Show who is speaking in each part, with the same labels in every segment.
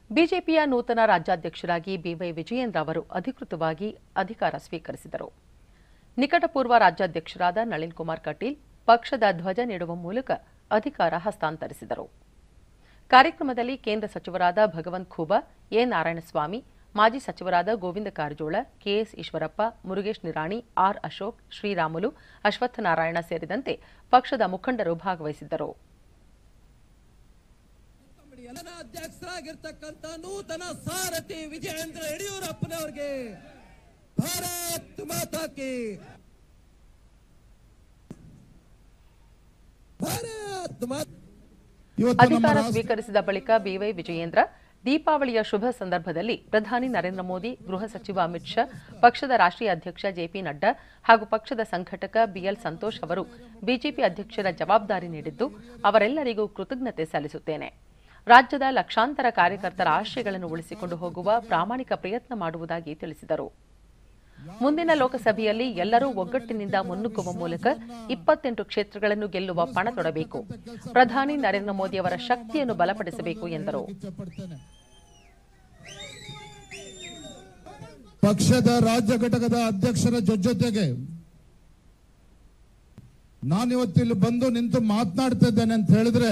Speaker 1: ಬಿಜೆಪಿಯ ನೂತನ ರಾಜ್ಯಾಧ್ಯಕ್ಷರಾಗಿ ಬಿವೈ ವಿಜಯೇಂದ್ರ ಅವರು ಅಧಿಕೃತವಾಗಿ ಅಧಿಕಾರ ಸ್ವೀಕರಿಸಿದರು ನಿಕಟಪೂರ್ವ ರಾಜ್ಯಾಧ್ಯಕ್ಷರಾದ ನಳಿನ್ ಕುಮಾರ್ ಕಟೀಲ್ ಪಕ್ಷದ ಧ್ವಜ ನೀಡುವ ಮೂಲಕ ಅಧಿಕಾರ ಹಸ್ತಾಂತರಿಸಿದರು ಕಾರ್ಯಕ್ರಮದಲ್ಲಿ ಕೇಂದ್ರ ಸಚಿವರಾದ ಭಗವಂತ್ ಖೂಬಾ ಎ ನಾರಾಯಣಸ್ವಾಮಿ ಮಾಜಿ ಸಚಿವರಾದ ಗೋವಿಂದ ಕಾರಜೋಳ ಕೆಎಸ್ ಈಶ್ವರಪ್ಪ ಮುರುಗೇಶ್ ನಿರಾಣಿ ಆರ್ ಅಶೋಕ್ ಶ್ರೀರಾಮುಲು ಅಶ್ವತ್ಥನಾರಾಯಣ ಸೇರಿದಂತೆ ಪಕ್ಷದ ಮುಖಂಡರು ಭಾಗವಹಿಸಿದ್ದರು
Speaker 2: ಎಲ್ಲನ ಅಧ್ಯಕ್ಷರಾಗಿರ್ತಕ್ಕಂಥ ನೂತನ ಸಾರಥಿ ವಿಜಯೇಂದ್ರ ಯಡಿಯೂರಪ್ಪನವರಿಗೆ ಭಾರತ್ ಮಾತಾ ಕಿ ಭಾರತ್ ಮಾತಾ
Speaker 3: ಇವತ್ತು ನಮ್ಮ
Speaker 1: ಅಧಿಕಾರ
Speaker 3: ರಾಷ್ಟ್ರ-
Speaker 1: ಸ್ವೀಕರಿಸಿದ ಬಳಿಕ ಬಿವೈ ವಿಜಯೇಂದ್ರ ದೀಪಾವಳಿಯ ಶುಭ ಸಂದರ್ಭದಲ್ಲಿ ಪ್ರಧಾನಿ ನರೇಂದ್ರ ಮೋದಿ ಗೃಹ ಸಚಿವ ಅಮಿತ್ ಶಾ ಪಕ್ಷದ ರಾಷ್ಟ್ರೀಯ ಅಧ್ಯಕ್ಷ ಜೆಪಿ ನಡ್ಡಾ ಹಾಗೂ ಪಕ್ಷದ ಸಂಘಟಕ ಬಿಎಲ್ ಸಂತೋಷ್ ಅವರು ಬಿಜೆಪಿ ಅಧ್ಯಕ್ಷರ ಜವಾಬ್ದಾರಿ ನೀಡಿದ್ದು ಅವರೆಲ್ಲರಿಗೂ ಕೃತಜ್ಞತೆ ಸಲ್ಲಿಸುತ್ತೇನೆ ರಾಜ್ಯದ ಲಕ್ಷಾಂತರ ಕಾರ್ಯಕರ್ತರ ಆಶಯಗಳನ್ನು ಉಳಿಸಿಕೊಂಡು ಹೋಗುವ ಪ್ರಾಮಾಣಿಕ ಪ್ರಯತ್ನ ಮಾಡುವುದಾಗಿ ತಿಳಿಸಿದರು ಮುಂದಿನ ಲೋಕಸಭೆಯಲ್ಲಿ ಎಲ್ಲರೂ ಒಗ್ಗಟ್ಟಿನಿಂದ ಮುನ್ನುಗ್ಗುವ ಮೂಲಕ ಇಪ್ಪತ್ತೆಂಟು ಕ್ಷೇತ್ರಗಳನ್ನು ಗೆಲ್ಲುವ ಪಣ ತೊಡಬೇಕು ಪ್ರಧಾನಿ ನರೇಂದ್ರ ಮೋದಿ ಅವರ ಶಕ್ತಿಯನ್ನು ಬಲಪಡಿಸಬೇಕು ಎಂದರು
Speaker 3: ಇಚ್ಛೆಪಡ್ತೇನೆ. ಪಕ್ಷದ ರಾಜ್ಯ ಘಟಕದ ಅಧ್ಯಕ್ಷರ ಜೊತೆಗೆ ನಾನಿವತ್ತು ಇಲ್ಲಿ ಬಂದು ನಿಂತು ಮಾತನಾಡ್ತಾ ಇದ್ದೇನೆ ಅಂತ ಹೇಳಿದ್ರೆ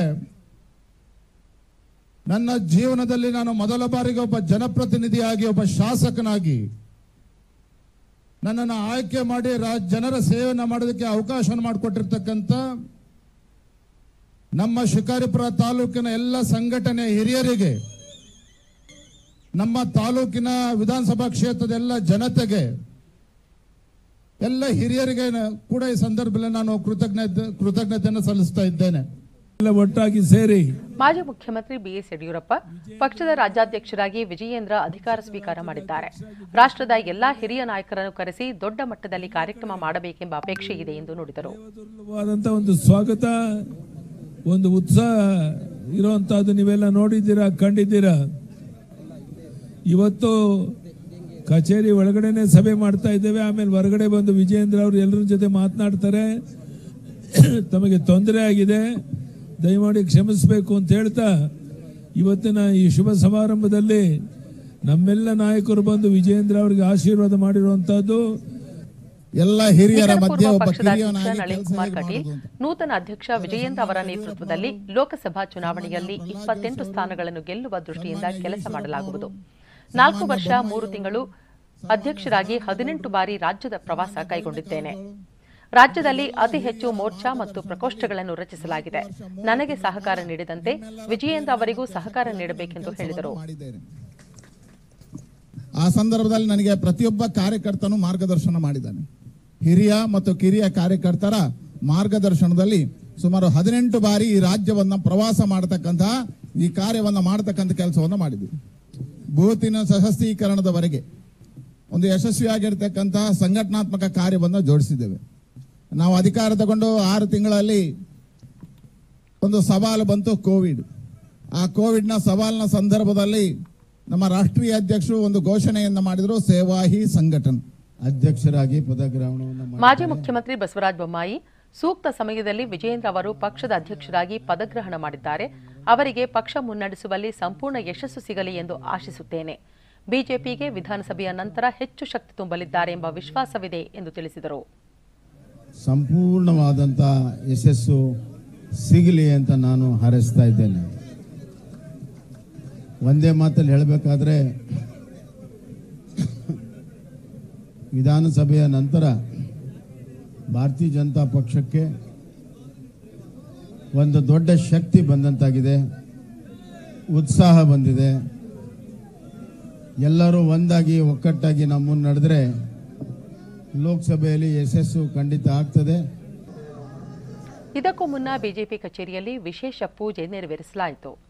Speaker 3: ನನ್ನ ಜೀವನದಲ್ಲಿ ನಾನು ಮೊದಲ ಬಾರಿಗೆ ಒಬ್ಬ ಜನಪ್ರತಿನಿಧಿಯಾಗಿ ಒಬ್ಬ ಶಾಸಕನಾಗಿ ನನ್ನನ್ನು ಆಯ್ಕೆ ಮಾಡಿ ರಾಜ್ ಜನರ ಸೇವೆಯನ್ನು ಮಾಡೋದಕ್ಕೆ ಅವಕಾಶ ಮಾಡಿಕೊಟ್ಟಿರ್ತಕ್ಕಂಥ ನಮ್ಮ ಶಿಕಾರಿಪುರ ತಾಲೂಕಿನ ಎಲ್ಲ ಸಂಘಟನೆ ಹಿರಿಯರಿಗೆ ನಮ್ಮ ತಾಲೂಕಿನ ವಿಧಾನಸಭಾ ಕ್ಷೇತ್ರದ ಎಲ್ಲ ಜನತೆಗೆ ಎಲ್ಲ ಹಿರಿಯರಿಗೆ ನ- ಕೂಡ ಈ ಸಂದರ್ಭದಲ್ಲಿ ನಾನು ಕೃತಜ್ಞತೆ ಕೃತಜ್ಞತೆಯನ್ನು ಸಲ್ಲಿಸ್ತಾ ಇದ್ದೇನೆ
Speaker 4: ಎಲ್ಲ ಒಟ್ಟಾಗಿ ಸೇರಿ
Speaker 1: ಮಾಜಿ ಮುಖ್ಯಮಂತ್ರಿ ಬಿಎಸ್ ಯಡಿಯೂರಪ್ಪ ಪಕ್ಷದ ರಾಜ್ಯಾಧ್ಯಕ್ಷರಾಗಿ ವಿಜಯೇಂದ್ರ ಅಧಿಕಾರ ಸ್ವೀಕಾರ ಮಾಡಿದ್ದಾರೆ ರಾಷ್ಟ್ರದ ಎಲ್ಲಾ ಹಿರಿಯ ನಾಯಕರನ್ನು ಕರೆಸಿ ದೊಡ್ಡ ಮಟ್ಟದಲ್ಲಿ ಕಾರ್ಯಕ್ರಮ ಮಾಡಬೇಕೆಂಬ ಅಪೇಕ್ಷೆ ಇದೆ ಎಂದು ನುಡಿದರು
Speaker 4: ದುರ್ಲಭವಾದಂತ ಒಂದು ಸ್ವಾಗತ ಒಂದು ಉತ್ಸಾಹ ಇರುವಂತಹದ್ದು ನೀವೆಲ್ಲ ನೋಡಿದ್ದೀರಾ ಕಂಡಿದ್ದೀರಾ ಇವತ್ತು ಕಚೇರಿ ಒಳಗಡೆನೆ ಸಭೆ ಮಾಡ್ತಾ ಇದ್ದೇವೆ ಆಮೇಲೆ ಹೊರಗಡೆ ಬಂದು ವಿಜಯೇಂದ್ರ ಅವರು ಎಲ್ಲರ ಜೊತೆ ಮಾತನಾಡ್ತಾರೆ ತಮಗೆ ತೊಂದರೆ ಆಗಿದೆ ದಯಮಾಡಿ ಕ್ಷಮಿಸಬೇಕು ಅಂತ ಹೇಳ್ತಾ ಇವತ್ತಿನ ಈ ಶುಭ ಸಮಾರಂಭದಲ್ಲಿ ನಮ್ಮೆಲ್ಲ ನಾಯಕರು ಬಂದು ವಿಜಯೇಂದ್ರ ಅವರಿಗೆ ಆಶೀರ್ವಾದ ಮಾಡಿರುವಂತಹದ್ದು
Speaker 3: ಎಲ್ಲ ಹಿರಿಯರ ಮಧ್ಯೆ
Speaker 1: ನಿಕಟಪೂರ್ವ
Speaker 3: ಒಬ್ಬ
Speaker 1: ಪಕ್ಷದ ಅಧ್ಯಕ್ಷ
Speaker 3: ಕಿರಿಯನಾಗಿ
Speaker 1: ನಳಿನ್
Speaker 3: ಕೆಲಸ
Speaker 1: ಕುಮಾರ್
Speaker 3: ಹೇಗೆ
Speaker 1: ಕಟೀಲ್
Speaker 3: ಮಾಡೋದು ಅಂತ.
Speaker 1: ನೂತನ ಅಧ್ಯಕ್ಷ ವಿಜಯೇಂದ್ರ ಅವರ ನೇತೃತ್ವದಲ್ಲಿ ಲೋಕಸಭಾ ಚುನಾವಣೆಯಲ್ಲಿ ಇಪ್ಪತ್ತೆಂಟು ಸ್ಥಾನಗಳನ್ನು ಗೆಲ್ಲುವ ದೃಷ್ಟಿಯಿಂದ ಕೆಲಸ ಮಾಡಲಾಗುವುದು ನಾಲ್ಕು ವರ್ಷ ಮೂರು ತಿಂಗಳು ಅಧ್ಯಕ್ಷರಾಗಿ ಹದಿನೆಂಟು ಬಾರಿ ರಾಜ್ಯದ ಪ್ರವಾಸ ಕೈಗೊಂಡಿದ್ದೇನೆ ರಾಜ್ಯದಲ್ಲಿ ಅತಿ ಹೆಚ್ಚು ಮೋರ್ಚಾ ಮತ್ತು ಪ್ರಕೋಷ್ಠಗಳನ್ನು ರಚಿಸಲಾಗಿದೆ ನನಗೆ ಸಹಕಾರ ನೀಡಿದಂತೆ ವಿಜಯೇಂದ್ರ ಅವರಿಗೂ ಸಹಕಾರ ನೀಡಬೇಕೆಂದು ಹೇಳಿದರು
Speaker 3: ಮಾಡಿದ್ದೇನೆ ಆ ಸಂದರ್ಭದಲ್ಲಿ ನನಗೆ ಪ್ರತಿಯೊಬ್ಬ ಕಾರ್ಯಕರ್ತನು ಮಾರ್ಗದರ್ಶನ ಮಾಡಿದ್ದಾನೆ ಹಿರಿಯ ಮತ್ತು ಕಿರಿಯ ಕಾರ್ಯಕರ್ತರ ಮಾರ್ಗದರ್ಶನದಲ್ಲಿ ಸುಮಾರು ಹದಿನೆಂಟು ಬಾರಿ ಈ ರಾಜ್ಯವನ್ನ ಪ್ರವಾಸ ಮಾಡತಕ್ಕಂತಹ ಈ ಕಾರ್ಯವನ್ನ ಮಾಡತಕ್ಕಂಥ ಕೆಲಸವನ್ನು ಮಾಡಿದ್ವಿ ಬೂತಿನ ಸಶಸ್ತೀಕರಣದವರೆಗೆ ಒಂದು ಯಶಸ್ವಿಯಾಗಿರ್ತಕ್ಕಂತಹ ಸಂಘಟನಾತ್ಮಕ ಕಾರ್ಯವನ್ನು ಜೋಡಿಸಿದ್ದೇವೆ ನಾವು ಅಧಿಕಾರ ತಗೊಂಡು ಆರು ತಿಂಗಳಲ್ಲಿ ಒಂದು ಸವಾಲು ಬಂತು ಕೋವಿಡ್ ಆ ಕೋವಿಡ್ನ ಸವಾಲಿನ ಸಂದರ್ಭದಲ್ಲಿ ನಮ್ಮ ರಾಷ್ಟ್ರೀಯ ಅಧ್ಯಕ್ಷರು ಒಂದು ಘೋಷಣೆಯನ್ನ ಮಾಡಿದ್ರು ಸೇವಾ ಹಿ ಸಂಘಟನ್ ಅಧ್ಯಕ್ಷರಾಗಿ ಪದಗ್ರಹಣವನ್ನು ಮಾಡಿ-
Speaker 1: ಮಾಜಿ ಮುಖ್ಯಮಂತ್ರಿ ಬಸವರಾಜ ಬೊಮ್ಮಾಯಿ ಸೂಕ್ತ ಸಮಯದಲ್ಲಿ ವಿಜಯೇಂದ್ರ ಅವರು ಪಕ್ಷದ ಅಧ್ಯಕ್ಷರಾಗಿ ಪದಗ್ರಹಣ ಮಾಡಿದ್ದಾರೆ ಅವರಿಗೆ ಪಕ್ಷ ಮುನ್ನಡೆಸುವಲ್ಲಿ ಸಂಪೂರ್ಣ ಯಶಸ್ಸು ಸಿಗಲಿ ಎಂದು ಆಶಿಸುತ್ತೇನೆ ಬಿಜೆಪಿಗೆ ವಿಧಾನಸಭೆಯ ನಂತರ ಹೆಚ್ಚು ಶಕ್ತಿ ತುಂಬಲಿದ್ದಾರೆ ಎಂಬ ವಿಶ್ವಾಸವಿದೆ ಎಂದು ತಿಳಿಸಿದರು
Speaker 3: ಸಂಪೂರ್ಣವಾದಂತ ಯಶಸ್ಸು ಸಿಗಲಿ ಅಂತ ನಾನು ಹಾರೈಸ್ತಾ ಇದ್ದೇನೆ ಒಂದೇ ಮಾತಲ್ಲಿ ಹೇಳಬೇಕಾದ್ರೆ ವಿಧಾನಸಭೆಯ ನಂತರ ಭಾರತೀಯ ಜನತಾ ಪಕ್ಷಕ್ಕೆ ಒಂದು ದೊಡ್ಡ ಶಕ್ತಿ ಬಂದಂತಾಗಿದೆ ಉತ್ಸಾಹ ಬಂದಿದೆ ಎಲ್ಲರೂ ಒಂದಾಗಿ ಒಕ್ಕಟ್ಟಾಗಿ ನಾವು ಮುನ್ ನಡೆದ್ರೆ ಲೋಕಸಭೆಯಲ್ಲಿ ಯಶಸ್ಸು ಖಂಡಿತ ಆಗ್ತದೆ
Speaker 1: ಇದಕ್ಕೂ ಮುನ್ನ ಬಿಜೆಪಿ ಕಚೇರಿಯಲ್ಲಿ ವಿಶೇಷ ಪೂಜೆ ನೆರವೇರಿಸಲಾಯಿತು